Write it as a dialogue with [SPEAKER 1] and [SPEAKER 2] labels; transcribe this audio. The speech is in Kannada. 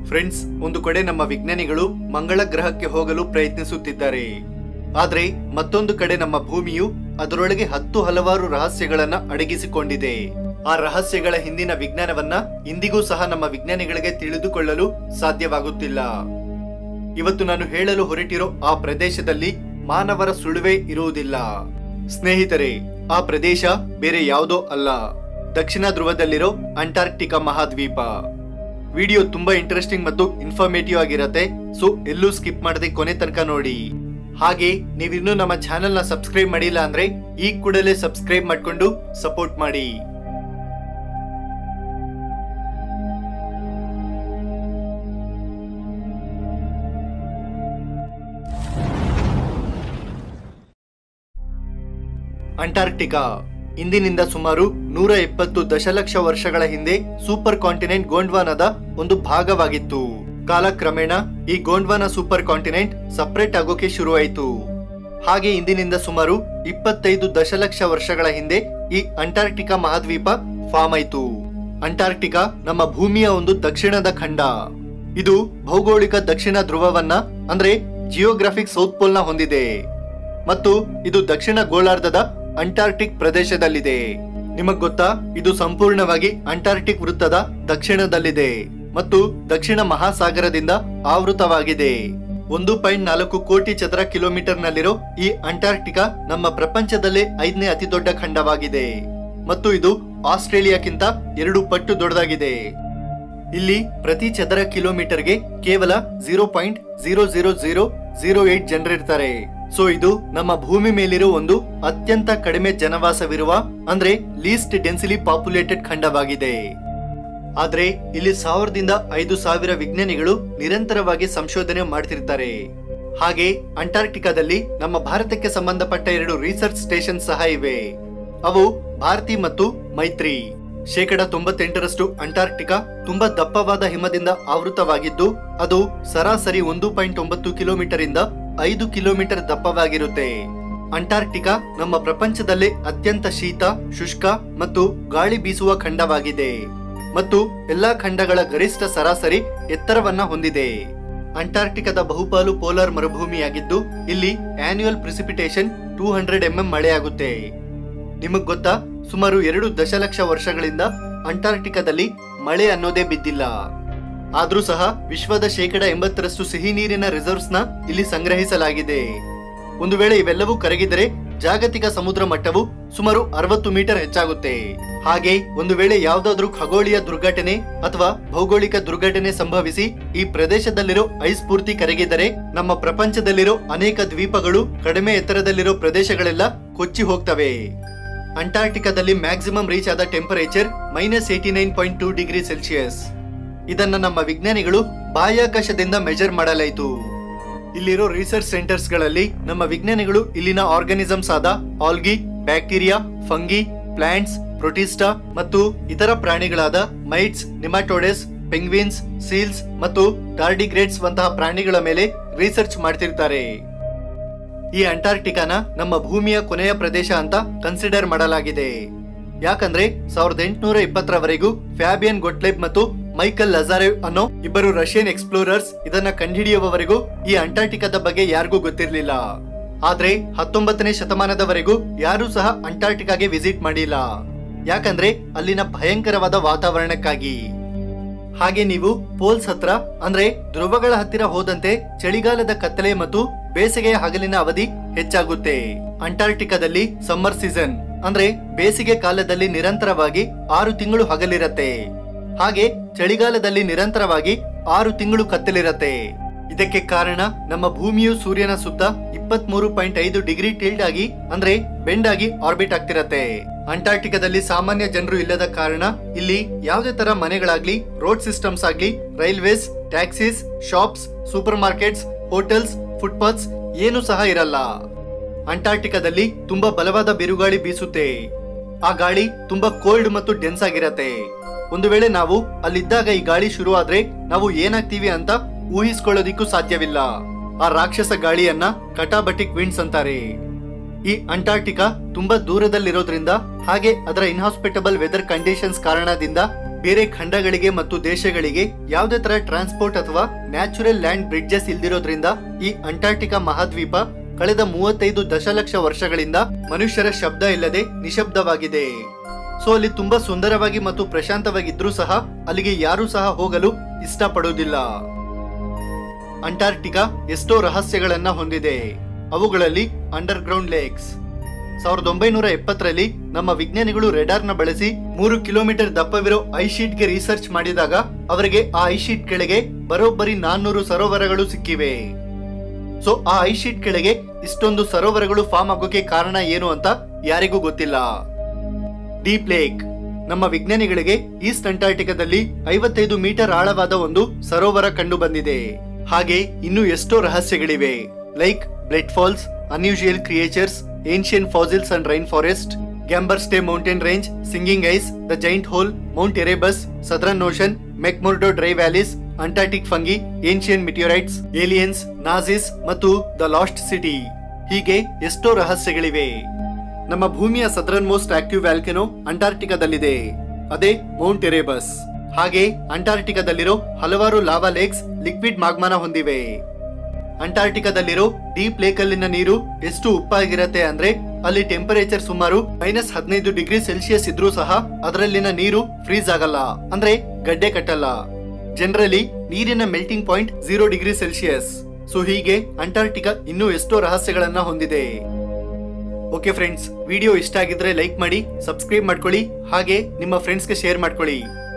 [SPEAKER 1] ಫ್ರೆಂಡ್ಸ್ ಒಂದು ಕಡೆ ನಮ್ಮ ವಿಜ್ಞಾನಿಗಳು ಮಂಗಳ ಗ್ರಹಕ್ಕೆ ಹೋಗಲು ಪ್ರಯತ್ನಿಸುತ್ತಿದ್ದಾರೆ ಆದ್ರೆ ಮತ್ತೊಂದು ಕಡೆ ನಮ್ಮ ಭೂಮಿಯು ಅದರೊಳಗೆ ಹತ್ತು ಹಲವಾರು ರಹಸ್ಯಗಳನ್ನ ಅಡಗಿಸಿಕೊಂಡಿದೆ ಆ ರಹಸ್ಯಗಳ ಹಿಂದಿನ ವಿಜ್ಞಾನವನ್ನ ಇಂದಿಗೂ ಸಹ ನಮ್ಮ ವಿಜ್ಞಾನಿಗಳಿಗೆ ತಿಳಿದುಕೊಳ್ಳಲು ಸಾಧ್ಯವಾಗುತ್ತಿಲ್ಲ ಇವತ್ತು ನಾನು ಹೇಳಲು ಹೊರಟಿರೋ ಆ ಪ್ರದೇಶದಲ್ಲಿ ಮಾನವರ ಸುಳುವೆ ಇರುವುದಿಲ್ಲ ಸ್ನೇಹಿತರೆ ಆ ಪ್ರದೇಶ ಬೇರೆ ಯಾವುದೋ ಅಲ್ಲ ದಕ್ಷಿಣ ಧ್ರುವದಲ್ಲಿರೋ ಅಂಟಾರ್ಕ್ಟಿಕಾ ಮಹಾದ್ವೀಪ ವಿಡಿಯೋ ತುಂಬಾ ಇಂಟ್ರೆಸ್ಟಿಂಗ್ ಮತ್ತು ಇನ್ಫಾರ್ಮೇಟಿವ್ ಆಗಿರತ್ತೆ ಸೊ ಎಲ್ಲೂ ಸ್ಕಿಪ್ ಮಾಡದೆ ಕೊನೆ ತನಕ ನೋಡಿ ಹಾಗೆ ನೀವಿನ್ನೂ ನಮ್ಮ ಚಾನೆಲ್ ನ ಸಬ್ಸ್ಕ್ರೈಬ್ ಮಾಡಿಲ್ಲ ಅಂದ್ರೆ ಈ ಕೂಡಲೇ ಸಬ್ಸ್ಕ್ರೈಬ್ ಮಾಡ್ಕೊಂಡು ಸಪೋರ್ಟ್ ಮಾಡಿ ಅಂಟಾರ್ಕ್ಟಿಕಾ ಇಂದಿನಿಂದ ಸುಮಾರು ನೂರ ಎಪ್ಪತ್ತು ದಶಲಕ್ಷ ವರ್ಷಗಳ ಹಿಂದೆ ಸೂಪರ್ ಕಾಂಟಿನೆಂಟ್ ಗೋಂಡ್ವಾನದ ಒಂದು ಭಾಗವಾಗಿತ್ತು ಕಾಲಕ್ರಮೇಣ ಈ ಗೋಂಡ್ವಾನ ಸೂಪರ್ ಕಾಂಟಿನೆಂಟ್ ಸಪರೇಟ್ ಆಗೋಕೆ ಶುರುವಾಯಿತು ಹಾಗೆ ಇಂದಿನಿಂದ ಸುಮಾರು ಇಪ್ಪತ್ತೈದು ದಶಲಕ್ಷ ವರ್ಷಗಳ ಹಿಂದೆ ಈ ಅಂಟಾರ್ಕ್ಟಿಕಾ ಮಹಾದ್ವೀಪ ಫಾರ್ಮ್ ಆಯಿತು ಅಂಟಾರ್ಕ್ಟಿಕಾ ನಮ್ಮ ಭೂಮಿಯ ಒಂದು ದಕ್ಷಿಣದ ಖಂಡ ಇದು ಭೌಗೋಳಿಕ ದಕ್ಷಿಣ ಧ್ರುವವನ್ನ ಅಂದ್ರೆ ಜಿಯೋಗ್ರಾಫಿಕ್ ಸೌತ್ ಪೋಲ್ ನ ಹೊಂದಿದೆ ಮತ್ತು ಇದು ದಕ್ಷಿಣ ಗೋಳಾರ್ಧದ ಅಂಟಾರ್ಕ್ಟಿಕ್ ಪ್ರದೇಶದಲ್ಲಿದೆ ನಿಮಗ್ ಗೊತ್ತಾ ಇದು ಸಂಪೂರ್ಣವಾಗಿ ಅಂಟಾರ್ಕ್ಟಿಕ್ ವೃತ್ತದ ದಕ್ಷಿಣದಲ್ಲಿದೆ ಮತ್ತು ದಕ್ಷಿಣ ಮಹಾಸಾಗರದಿಂದ ಆವೃತವಾಗಿದೆ ಒಂದು ಪಾಯಿಂಟ್ ನಾಲ್ಕು ಕೋಟಿ ಚದರ ಕಿಲೋಮೀಟರ್ ನಲ್ಲಿರೋ ಈ ಅಂಟಾರ್ಕ್ಟಿಕಾ ನಮ್ಮ ಪ್ರಪಂಚದಲ್ಲೇ ಐದನೇ ಅತಿ ದೊಡ್ಡ ಖಂಡವಾಗಿದೆ ಮತ್ತು ಇದು ಆಸ್ಟ್ರೇಲಿಯಾಕ್ಕಿಂತ ಎರಡು ಪಟ್ಟು ದೊಡ್ಡದಾಗಿದೆ ಇಲ್ಲಿ ಪ್ರತಿ ಚದರ ಕಿಲೋಮೀಟರ್ಗೆ ಕೇವಲ zero point zero zero zero zero eight ಜನರಿರ್ತಾರೆ ಸೊ ಇದು ನಮ್ಮ ಭೂಮಿ ಮೇಲಿರೋ ಒಂದು ಅತ್ಯಂತ ಕಡಿಮೆ ಜನವಾಸವಿರುವ ಅಂದ್ರೆ ಲೀಸ್ಟ್ ಡೆನ್ಸಿಲಿ ಪಾಪ್ಯುಲೇಟೆಡ್ ಖಂಡವಾಗಿದೆ ಆದ್ರೆ ಇಲ್ಲಿ ಸಾವಿರದಿಂದ ಐದು ಸಾವಿರ ವಿಜ್ಞಾನಿಗಳು ನಿರಂತರವಾಗಿ ಸಂಶೋಧನೆ ಮಾಡ್ತಿರ್ತಾರೆ ಹಾಗೆ ಅಂಟಾರ್ಕ್ಟಿಕಾದಲ್ಲಿ ನಮ್ಮ ಭಾರತಕ್ಕೆ ಸಂಬಂಧಪಟ್ಟ ಎರಡು ರಿಸರ್ಚ್ ಸ್ಟೇಷನ್ ಸಹ ಇವೆ ಅವು ಭಾರತಿ ಮತ್ತು ಮೈತ್ರಿ ಶೇಕಡ ತೊಂಬತ್ತೆಂಟರಷ್ಟು ಅಂಟಾರ್ಕ್ಟಿಕಾ ತುಂಬಾ ದಪ್ಪವಾದ ಹಿಮದಿಂದ ಆವೃತವಾಗಿದ್ದು ಅದು ಸರಾಸರಿ ಒಂದು ಪಾಯಿಂಟ್ ಒಂಬತ್ತು ಕಿಲೋಮೀಟರ್ ಇಂದ ಐದು ಕಿಲೋಮೀಟರ್ ದಪ್ಪವಾಗಿರುತ್ತೆ ಅಂಟಾರ್ಕ್ಟಿಕಾ ನಮ್ಮ ಪ್ರಪಂಚದಲ್ಲೇ ಅತ್ಯಂತ ಶೀತ ಶುಷ್ಕ ಮತ್ತು ಗಾಳಿ ಬೀಸುವ ಖಂಡವಾಗಿದೆ ಮತ್ತು ಎಲ್ಲಾ ಖಂಡಗಳ ಗರಿಷ್ಠ ಸರಾಸರಿ ಎತ್ತರವನ್ನ ಹೊಂದಿದೆ ಅಂಟಾರ್ಕ್ಟಿಕಾದ ಬಹುಪಾಲು ಪೋಲಾರ್ ಮರುಭೂಮಿಯಾಗಿದ್ದು ಇಲ್ಲಿ annual precipitation two hundred mm ಮಳೆಯಾಗುತ್ತೆ ನಿಮಗ್ ಗೊತ್ತಾ ಸುಮಾರು ಎರಡು ದಶಲಕ್ಷ ವರ್ಷಗಳಿಂದ ಅಂಟಾರ್ಕ್ಟಿಕಾದಲ್ಲಿ ಮಳೆ ಅನ್ನೋದೇ ಬಿದ್ದಿಲ್ಲ ಆದ್ರೂ ಸಹ ವಿಶ್ವದ ಶೇಕಡ ಎಂಬತ್ತರಷ್ಟು ಸಿಹಿ ನೀರಿನ ರಿಸರ್ವ್ಸ್ ನ ಇಲ್ಲಿ ಸಂಗ್ರಹಿಸಲಾಗಿದೆ ಒಂದು ವೇಳೆ ಇವೆಲ್ಲವೂ ಕರಗಿದರೆ ಜಾಗತಿಕ ಸಮುದ್ರ ಮಟ್ಟವು ಸುಮಾರು ಅರವತ್ತು ಮೀಟರ್ ಹೆಚ್ಚಾಗುತ್ತೆ ಹಾಗೆ ಒಂದು ವೇಳೆ ಯಾವುದಾದ್ರೂ ಖಗೋಳೀಯ ದುರ್ಘಟನೆ ಅಥವಾ ಭೌಗೋಳಿಕ ದುರ್ಘಟನೆ ಸಂಭವಿಸಿ ಈ ಪ್ರದೇಶದಲ್ಲಿರೋ ಐಸ್ ಪೂರ್ತಿ ಕರಗಿದರೆ ನಮ್ಮ ಪ್ರಪಂಚದಲ್ಲಿರೋ ಅನೇಕ ದ್ವೀಪಗಳು ಕಡಿಮೆ ಎತ್ತರದಲ್ಲಿರೋ ಪ್ರದೇಶಗಳೆಲ್ಲ ಕೊಚ್ಚಿ ಹೋಗ್ತವೆ ಅಂಟಾರ್ಕ್ಟಿಕಾದಲ್ಲಿ ಮ್ಯಾಕ್ಸಿಮಮ್ ರೀಚ್ ಆದ temperature minus eighty nine point two degree celsius ಇದನ್ನ ನಮ್ಮ ವಿಜ್ಞಾನಿಗಳು ಬಾಹ್ಯಾಕಾಶದಿಂದ ಮೆಜರ್ ಮಾಡಲಾಯಿತು ಇಲ್ಲಿರೋ ರಿಸರ್ಚ್ ಸೆಂಟರ್ಸ್ ಗಳಲ್ಲಿ ನಮ್ಮ ವಿಜ್ಞಾನಿಗಳು ಇಲ್ಲಿನ ಆರ್ಗಾನಿಸಮ್ಸ್ ಆದ algae bacteria fungi plants protista ಮತ್ತು ಇತರ ಪ್ರಾಣಿಗಳಾದ ಮೈಟ್ಸ್ ನಿಮಾಟೋಡೆಸ್ ಪೆಂಗ್ವಿನ್ಸ್ ಸೀಲ್ಸ್ ಮತ್ತು ಟಾರ್ಡಿಗ್ರೇಡ್ಸ್ ವಂತಹ ಪ್ರಾಣಿಗಳ ಮೇಲೆ ರಿಸರ್ಚ್ ಮಾಡ್ತಿರ್ತಾರೆ ಈ ಅಂಟಾರ್ಕ್ಟಿಕಾನ ನಮ್ಮ ಭೂಮಿಯ ಕೊನೆಯ ಪ್ರದೇಶ ಅಂತ ಕನ್ಸಿಡರ್ ಮಾಡಲಾಗಿದೆ ಯಾಕಂದ್ರೆ ಸಾವಿರದ ಎಂಟುನೂರ ಇಪ್ಪತ್ತರವರೆಗೂ ಫ್ಯಾಬಿಯನ್ ಗೊಟ್ಲೆಬ್ ಮತ್ತು ಮೈಕಲ್ ಲಜಾರೆವ್ ಅನ್ನೋ ಇಬ್ಬರು ರಷ್ಯನ್ ಎಕ್ಸ್ಪ್ಲೋರರ್ಸ್ ಇದನ್ನ ಕಂಡುಹಿಡಿಯುವವರೆಗೂ ಈ ಅಂಟಾರ್ಕ್ಟಿಕಾದ ಬಗ್ಗೆ ಯಾರಿಗೂ ಗೊತ್ತಿರಲಿಲ್ಲ ಆದ್ರೆ ಹತ್ತೊಂಬತ್ತನೇ ಶತಮಾನದವರೆಗೂ ಯಾರೂ ಸಹ ಅಂಟಾರ್ಕ್ಟಿಕಾಗೆ ವಿಸಿಟ್ ಮಾಡಿಲ್ಲ ಯಾಕಂದ್ರೆ ಅಲ್ಲಿನ ಭಯಂಕರವಾದ ವಾತಾವರಣಕ್ಕಾಗಿ ಹಾಗೆ ನೀವು ಪೋಲ್ಸ್ ಹತ್ರ ಅಂದ್ರೆ ಧ್ರುವಗಳ ಹತ್ತಿರ ಹೋದಂತೆ ಚಳಿಗಾಲದ ಕತ್ತಲೆ ಮತ್ತು ಬೇಸಿಗೆಯ ಹಗಲಿನ ಅವಧಿ ಹೆಚ್ಚಾಗುತ್ತೆ ಅಂಟಾರ್ಕ್ಟಿಕಾದಲ್ಲಿ ಸಮ್ಮರ್ ಸೀಸನ್ ಅಂದ್ರೆ ಬೇಸಿಗೆ ಕಾಲದಲ್ಲಿ ನಿರಂತರವಾಗಿ ಆರು ತಿಂಗಳು ಹಗಲಿರತ್ತೆ ಹಾಗೆ ಚಳಿಗಾಲದಲ್ಲಿ ನಿರಂತರವಾಗಿ ಆರು ತಿಂಗಳು ಕತ್ತಲಿರತ್ತೆ ಇದಕ್ಕೆ ಕಾರಣ ನಮ್ಮ ಭೂಮಿಯು ಸೂರ್ಯನ ಸುತ್ತ ಇಪ್ಪತ್ಮೂರು ಪಾಯಿಂಟ್ ಐದು ಡಿಗ್ರಿ ಟಿಲ್ಡ್ ಆಗಿ ಅಂದ್ರೆ ಬೆಂಡ್ ಆಗಿ ಆರ್ಬಿಟ್ ಆಗ್ತಿರತ್ತೆ ಅಂಟಾರ್ಕ್ಟಿಕಾದಲ್ಲಿ ಸಾಮಾನ್ಯ ಜನರು ಇಲ್ಲದ ಕಾರಣ ಇಲ್ಲಿ ಯಾವುದೇ ತರ ಮನೆಗಳಾಗ್ಲಿ ರೋಡ್ ಸಿಸ್ಟಮ್ಸ್ ಆಗ್ಲಿ railways taxis shops supermarkets hotels footpaths ಏನು ಸಹ ಇರಲ್ಲ ಅಂಟಾರ್ಕ್ಟಿಕಾದಲ್ಲಿ ತುಂಬಾ ಬಲವಾದ ಬಿರುಗಾಳಿ ಬೀಸುತ್ತೆ ಆ ಗಾಳಿ ತುಂಬಾ ಕೋಲ್ಡ್ ಮತ್ತು ಡೆನ್ಸ್ ಆಗಿರತ್ತೆ ಒಂದು ವೇಳೆ ನಾವು ಅಲ್ಲಿದ್ದಾಗ ಈ ಗಾಳಿ ಶುರು ಆದ್ರೆ ನಾವು ಏನಾಗ್ತೀವಿ ಅಂತ ಊಹಿಸ್ಕೊಳ್ಳೋದಿಕ್ಕೂ ಸಾಧ್ಯವಿಲ್ಲ ಆ ರಾಕ್ಷಸ ಗಾಳಿಯನ್ನ ಕಟಾಬಟಿಕ್ ವಿಂಡ್ಸ್ ಅಂತಾರೆ ಈ ಅಂಟಾರ್ಕ್ಟಿಕಾ ತುಂಬಾ ದೂರದಲ್ಲಿರೋದ್ರಿಂದ ಹಾಗೆ ಅದರ ಇನ್ಹಾಸ್ಪಿಟಬಲ್ ವೆದರ್ ಕಂಡೀಷನ್ಸ್ ಕಾರಣದಿಂದ ಬೇರೆ ಖಂಡಗಳಿಗೆ ಮತ್ತು ದೇಶಗಳಿಗೆ ಯಾವುದೇ ತರ ಟ್ರಾನ್ಸ್ಪೋರ್ಟ್ ಅಥವಾ ನ್ಯಾಚುರಲ್ ಲ್ಯಾಂಡ್ ಬ್ರಿಡ್ಜಸ್ ಇಲ್ದಿರೋದ್ರಿಂದ ಈ ಅಂಟಾರ್ಟಿಕಾ ಮಹಾದ್ವೀಪ ಕಳೆದ ಮೂವತ್ತೈದು ದಶಲಕ್ಷ ವರ್ಷಗಳಿಂದ ಮನುಷ್ಯರ ಶಬ್ದ ಇಲ್ಲದೆ ನಿಶಬ್ದವಾಗಿದೆ ಸೊ ಅಲ್ಲಿ ತುಂಬಾ ಸುಂದರವಾಗಿ ಮತ್ತು ಪ್ರಶಾಂತವಾಗಿದ್ರೂ ಸಹ ಅಲ್ಲಿಗೆ ಯಾರೂ ಸಹ ಹೋಗಲು ಇಷ್ಟಪಡುವುದಿಲ್ಲ ಅಂಟಾರ್ಟಿಕಾ ಎಷ್ಟೋ ರಹಸ್ಯಗಳನ್ನ ಹೊಂದಿದೆ ಅವುಗಳಲ್ಲಿ ಅಂಡರ್ ಗ್ರೌಂಡ್ ಲೇಕ್ಸ್ ಸಾವಿರದ ಒಂಬೈನೂರ ಎಪ್ಪತ್ತರಲ್ಲಿ ನಮ್ಮ ವಿಜ್ಞಾನಿಗಳು ರೆಡಾರ್ನ ಬಳಸಿ ಮೂರು ಕಿಲೋಮೀಟರ್ ದಪ್ಪವಿರೋ ಐಶೀಟ್ಗೆ ರಿಸರ್ಚ್ ಮಾಡಿದಾಗ ಅವರಿಗೆ ಆ ಐಶೀಟ್ ಕೆಳಗೆ ಬರೋಬ್ಬರಿ ನಾನ್ನೂರು ಸರೋವರಗಳು ಸಿಕ್ಕಿವೆ ಸೊ ಆ ಐಶೀಟ್ ಕೆಳಗೆ ಇಷ್ಟೊಂದು ಸರೋವರಗಳು ಫಾರ್ಮ್ ಆಗೋಕೆ ಕಾರಣ ಏನು ಅಂತ ಯಾರಿಗೂ ಗೊತ್ತಿಲ್ಲ ಡೀಪ್ ಲೇಕ್ ನಮ್ಮ ವಿಜ್ಞಾನಿಗಳಿಗೆ ಈಸ್ಟ್ ಅಂಟಾರ್ಟಿಕಾದಲ್ಲಿ ಐವತ್ತೈದು ಮೀಟರ್ ಆಳವಾದ ಒಂದು ಸರೋವರ ಕಂಡು ಬಂದಿದೆ ಹಾಗೆ ಇನ್ನೂ ಎಷ್ಟೋ ರಹಸ್ಯಗಳಿವೆ like Blood Falls unusual creatures ancient fossils and rainforest Gamburtsev mountain range singing ice the giant hole Mount Erebus Southern Ocean McMurdo Dry Valleys Antarctic fungi ancient meteorites aliens Nazis ಮತ್ತು ದ ಲಾಸ್ಟ್ ಸಿಟಿ ಹೀಗೆ ಎಷ್ಟೋ ರಹಸ್ಯಗಳಿವೆ ನಮ್ಮ ಭೂಮಿಯ ಸದರನ್ ಮೋಸ್ಟ್ ಆಕ್ಟಿವ್ ವ್ಯಾಲ್ಕೆನೋ ಅಂಟಾರ್ಟಿಕಾದಲ್ಲಿದೆ ಅದೇ ಮೌಂಟ್ ಎರೇಬಸ್ ಹಾಗೆ ಅಂಟಾರ್ಟಿಕಾದಲ್ಲಿರೋ ಹಲವಾರು ಲಾವಾ ಲೇಕ್ಸ್ ಲಿಕ್ವಿಡ್ ಮಾಗ್ಮಾನ ಹೊಂದಿವೆ ಅಂಟಾರ್ಟಿಕಾದಲ್ಲಿರೋ ಡೀಪ್ ಲೇಕ್ ಅಲ್ಲಿನ ನೀರು ಎಷ್ಟು ಉಪ್ಪಾಗಿರತ್ತೆ ಅಂದ್ರೆ ಅಲ್ಲಿ ಟೆಂಪರೇಚರ್ ಸುಮಾರು ಮೈನಸ್ ಹದಿನೈದು ಡಿಗ್ರಿ ಸೆಲ್ಸಿಯಸ್ ಇದ್ರೂ ಸಹ ಅದರಲ್ಲಿನ ನೀರು ಫ್ರೀಸ್ ಆಗಲ್ಲ ಅಂದ್ರೆ ಗಡ್ಡೆ ಕಟ್ಟಲ್ಲ ಜನರಲಿ ನೀರಿನ melting point zero degree celsius so ಹೀಗೆ ಅಂಟಾರ್ಟಿಕಾ ಇನ್ನೂ ಎಷ್ಟೋ ರಹಸ್ಯಗಳನ್ನ ಹೊಂದಿದೆ ಓಕೆ ಫ್ರೆಂಡ್ಸ್ ವಿಡಿಯೋ ಇಷ್ಟ ಆಗಿದ್ರೆ ಲೈಕ್ ಮಾಡಿ ಸಬ್ಸ್ಕ್ರೈಬ್ ಮಾಡ್ಕೊಳ್ಳಿ ಹಾಗೆ ನಿಮ್ಮ ಫ್ರೆಂಡ್ಸ್ಗೆ ಶೇರ್ ಮಾಡ್ಕೊಳ್ಳಿ